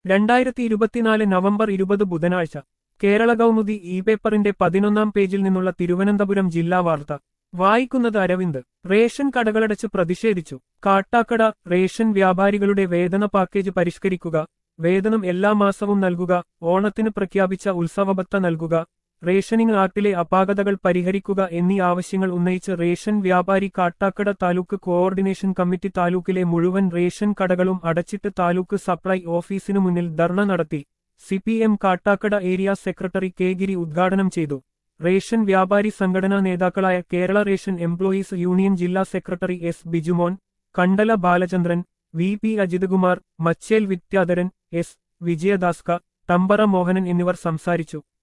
രണ്ടായിരത്തി ഇരുപത്തിനാല് നവംബർ ഇരുപത് ബുധനാഴ്ച കേരള കൗമുദി ഇ പേപ്പറിന്റെ പതിനൊന്നാം പേജിൽ നിന്നുള്ള തിരുവനന്തപുരം ജില്ലാ വാർത്ത വായിക്കുന്നത് അരവിന്ദ് റേഷൻ കടകളടച്ച് പ്രതിഷേധിച്ചു കാട്ടാക്കട റേഷൻ വ്യാപാരികളുടെ വേതന പാക്കേജ് പരിഷ്കരിക്കുക വേതനം എല്ലാ മാസവും നൽകുക ഓണത്തിന് പ്രഖ്യാപിച്ച ഉത്സവബത്ത നൽകുക റേഷനിംഗ് ആക്ടിലെ അപാകതകൾ പരിഹരിക്കുക എന്നീ ആവശ്യങ്ങൾ ഉന്നയിച്ച് റേഷൻ വ്യാപാരി കാട്ടാക്കട താലൂക്ക് കോഓർഡിനേഷൻ കമ്മിറ്റി താലൂക്കിലെ മുഴുവൻ റേഷൻ കടകളും അടച്ചിട്ട് താലൂക്ക് സപ്ലൈ ഓഫീസിനു മുന്നിൽ ധർണ നടത്തി CPM Kattakada area secretary K Giri ഉദ്ഘാടനം ചെയ്തു റേഷൻ വ്യാപാരി സംഘടനാ നേതാക്കളായ കേരള റേഷൻ എംപ്ലോയീസ് യൂണിയൻ ജില്ലാ സെക്രട്ടറി S Bijumon Kandala Balachandran V P Ajithakumar Machel Vidyadharan S വിജയദാസ്ക ടമ്പറ മോഹനൻ എന്നിവർ സംസാരിച്ചു